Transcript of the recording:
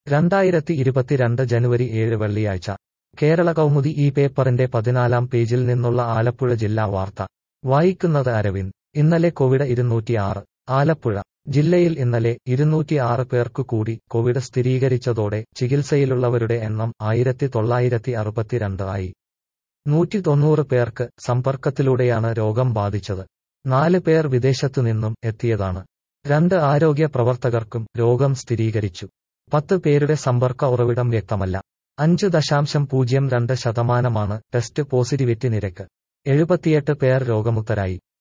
രണ്ടായിരത്തി ഇരുപത്തിരണ്ട് ജനുവരി ഏഴ് വെള്ളിയാഴ്ച കേരള കൗമുദി ഈ പേപ്പറിന്റെ പതിനാലാം പേജിൽ നിന്നുള്ള ആലപ്പുഴ ജില്ലാ വാർത്ത വായിക്കുന്നത് അരവിന്ദ് ഇന്നലെ കോവിഡ് ഇരുന്നൂറ്റിയാറ് ആലപ്പുഴ ജില്ലയിൽ ഇന്നലെ ഇരുന്നൂറ്റിയാറ് പേർക്കു കൂടി കോവിഡ് സ്ഥിരീകരിച്ചതോടെ ചികിത്സയിലുള്ളവരുടെ എണ്ണം ആയിരത്തി തൊള്ളായിരത്തി അറുപത്തിരണ്ട് ആയി നൂറ്റി തൊണ്ണൂറ് പേർക്ക് സമ്പർക്കത്തിലൂടെയാണ് രോഗം ബാധിച്ചത് നാല് പേർ വിദേശത്തുനിന്നും എത്തിയതാണ് രണ്ട് ആരോഗ്യ പ്രവർത്തകർക്കും രോഗം സ്ഥിരീകരിച്ചു പത്ത് പേരുടെ സമ്പർക്ക ഉറവിടം വ്യക്തമല്ല അഞ്ച് ദശാംശം പൂജ്യം രണ്ട് ശതമാനമാണ് ടെസ്റ്റ് പോസിറ്റിവിറ്റി നിരക്ക് എഴുപത്തിയെട്ട് പേർ രോഗമുക്തരായി